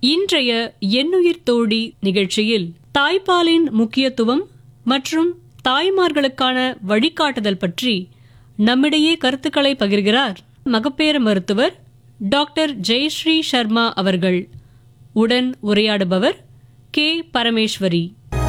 இன்றைய எண்ணுயிர் தோழி நிகழ்ச்சியில் தாய்ப்பாலின் முக்கியத்துவம் மற்றும் தாய்மார்களுக்கான வழிகாட்டுதல் பற்றி நம்மிடையே கருத்துக்களை பகிர்கிறார் மகப்பேறு மருத்துவர் டாக்டர் ஜெயஸ்ரீ சர்மா அவர்கள் உடன் உரையாடுபவர் கே பரமேஸ்வரி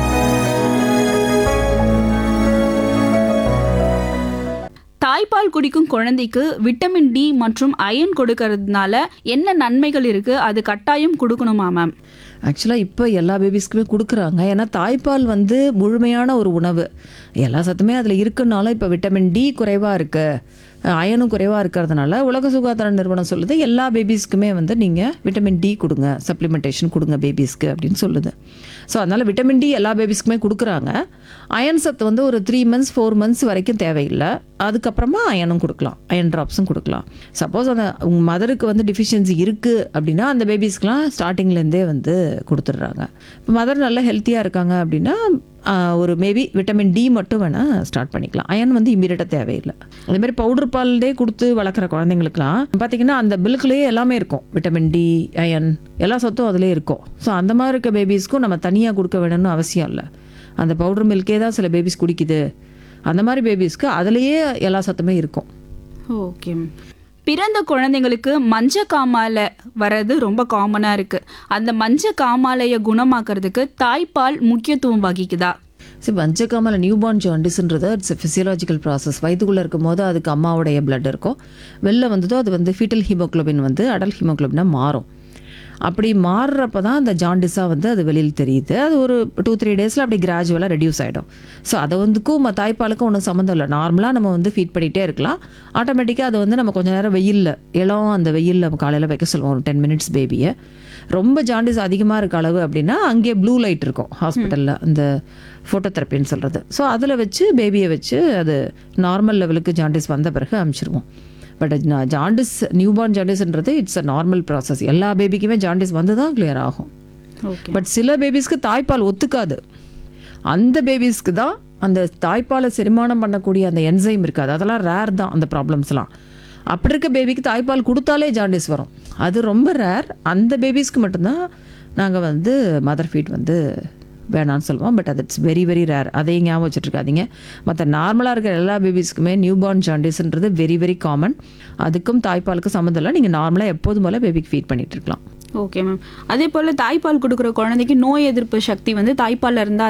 தாய்ப்பால் குடிக்கும் குழந்தைக்கு விட்டமின் டி மற்றும் அயன் கொடுக்கறதுனால என்ன நன்மைகள் இருக்கு அது கட்டாயம் கொடுக்கணுமா மேம் ஆக்சுவலாக இப்போ எல்லா பேபிஸ்க்குமே கொடுக்குறாங்க ஏன்னா தாய்ப்பால் வந்து முழுமையான ஒரு உணவு எல்லா சத்துமே அதில் இருக்குன்னாலும் இப்போ விட்டமின் டி குறைவாக இருக்குது அயனும் குறைவாக இருக்கிறதுனால உலக சுகாதார நிறுவனம் சொல்லுது எல்லா பேபிஸ்க்குமே வந்து நீங்கள் விட்டமின் டி கொடுங்க சப்ளிமெண்டேஷன் கொடுங்க பேபிஸ்க்கு அப்படின்னு சொல்லுது ஸோ அதனால் விட்டமின் டி எல்லா பேபிஸ்க்குமே கொடுக்குறாங்க அயன் சத்து வந்து ஒரு த்ரீ மந்த்ஸ் ஃபோர் மந்த்ஸ் வரைக்கும் தேவையில்லை அதுக்கப்புறமா அயனும் கொடுக்கலாம் அயன் ட்ராப்ஸும் கொடுக்கலாம் சப்போஸ் அந்த உங்கள் மதருக்கு வந்து டிஃபிஷியன்சி இருக்குது அப்படின்னா அந்த பேபிஸ்க்கெலாம் ஸ்டார்டிங்லேருந்தே வந்து கொடுத்துட்றாங்க இப்போ மதர் நல்லா ஹெல்த்தியாக இருக்காங்க அப்படின்னா ஆஹ், ஒரு மேபி விட்டமின் டி மட்டும் வேணால் ஸ்டார்ட் பண்ணிக்கலாம் அயன் வந்து இம்மீடியட்டாக தேவையில்லை அதே மாதிரி பவுடர் பால்லே கொடுத்து வளர்க்குற குழந்தைங்களுக்குலாம் பார்த்தீங்கன்னா அந்த பில்க்லேயே எல்லாமே இருக்கும் விட்டமின் டி அயன் எல்லா சத்தும் அதிலே இருக்கும் ஸோ அந்த மாதிரி இருக்க பேபிஸ்க்கும் நம்ம தனியாக கொடுக்க வேணும்னு அவசியம் இல்லை அந்த பவுடர் மில்கே தான் சில பேபிஸ் குடிக்குது அந்த மாதிரி பேபிஸ்க்கு அதுலேயே எல்லா சத்துமே இருக்கும் ஓகே பிறந்த குழந்தைங்களுக்கு மஞ்ச காமாலை வர்றது ரொம்ப காமனா இருக்கு அந்த மஞ்ச காமாலையை குணமாக்குறதுக்கு தாய்ப்பால் முக்கியத்துவம் வகிக்குதா சரி பஞ்சகாமல நியூ பார்ன் ஜாண்டிஸ்ன்றது இட்ஸ் ஃபிசியலாஜிக்கல் ப்ராசஸ் வயிற்றுக்குள்ளே இருக்கும் போது அதுக்கு அம்மாவுடைய பிளட் இருக்கும் வெளில வந்ததோ அது வந்து ஃபீட்டல் ஹீமோக்ளோபின் வந்து அடல் ஹீமோக்ளோபினாக மாறும் அப்படி மாறுறப்ப தான் அந்த ஜாண்டிஸாக வந்து அது வெளியில் தெரியுது அது ஒரு டூ த்ரீ டேஸில் அப்படி கிராஜுவலாக ரெடியூஸ் ஆகிடும் ஸோ அதை வந்துக்கும் ம- தாய்ப்பாலுக்கும் ஒன்றும் சம்மந்தம் இல்லை நார்மலாக நம்ம வந்து ஃபீட் பண்ணிகிட்டே இருக்கலாம் ஆட்டோமேட்டிக்காக அது வந்து நம்ம கொஞ்சம் நேரம் வெயிலில் இளம் அந்த வெயிலில் நம்ம காலையில் வைக்க சொல்லுவோம் ஒரு டென் மினிட்ஸ் பேபியை ரொம்ப ஜாண்டிஸ் அதிகமாக இருக்க அளவு அப்படின்னா அங்கே ப்ளூ லைட் இருக்கும் ஹாஸ்பிட்டலில் அந்த ஃபோட்டோதெரப்பின்னு சொல்கிறது ஸோ அதில் வச்சு பேபியை வச்சு அது நார்மல் லெவலுக்கு ஜாண்டிஸ் வந்த பிறகு அனுப்பிச்சிருவோம் பட் ஜாண்டிஸ் நியூபார்ன் ஜாண்டிஸ்ன்றது இட்ஸ் அ நார்மல் ப்ராசஸ் எல்லா பேபிக்குமே ஜாண்டிஸ் வந்து தான் கிளியர் ஆகும் ஓகே பட் சில பேபிஸ்க்கு தாய்ப்பால் ஒத்துக்காது அந்த பேபிஸ்க்கு தான் அந்த தாய்ப்பாலை செரிமானம் பண்ணக்கூடிய அந்த என்சைம் இருக்காது அதெல்லாம் ரேர் தான் அந்த ப்ராப்ளம்ஸ்லாம் அப்படி இருக்க பேபிக்கு தாய்ப்பால் கொடுத்தாலே ஜாண்டிஸ் வரும் அது ரொம்ப ரேர் அந்த பேபிஸ்க்கு மட்டும்தான் நாங்கள் வந்து மதர் ஃபீட் வந்து வேணான்னு சொல்லுவோம் பட் அது இட்ஸ் வெரி வெரி ரேர் அதையும் ஞாபகம் வச்சுட்டு இருக்காதீங்க மற்ற நார்மலாக இருக்கிற எல்லா பேபிஸ்க்குமே நியூ பார்ன் ஜாண்டிஸ்ன்றது வெரி வெரி காமன் அதுக்கும் தாய்ப்பாலுக்கும் சம்மந்தம் இல்லை நீங்கள் நார்மலாக எப்போதும் போல் பேபிக்கு ஃபீட் பண்ணிட்டு இருக்கலாம் ஓகே மேம் அதே போல் தாய்ப்பால் கொடுக்குற குழந்தைக்கு நோய் எதிர்ப்பு சக்தி வந்து தாய்ப்பால்ல இருந்தால்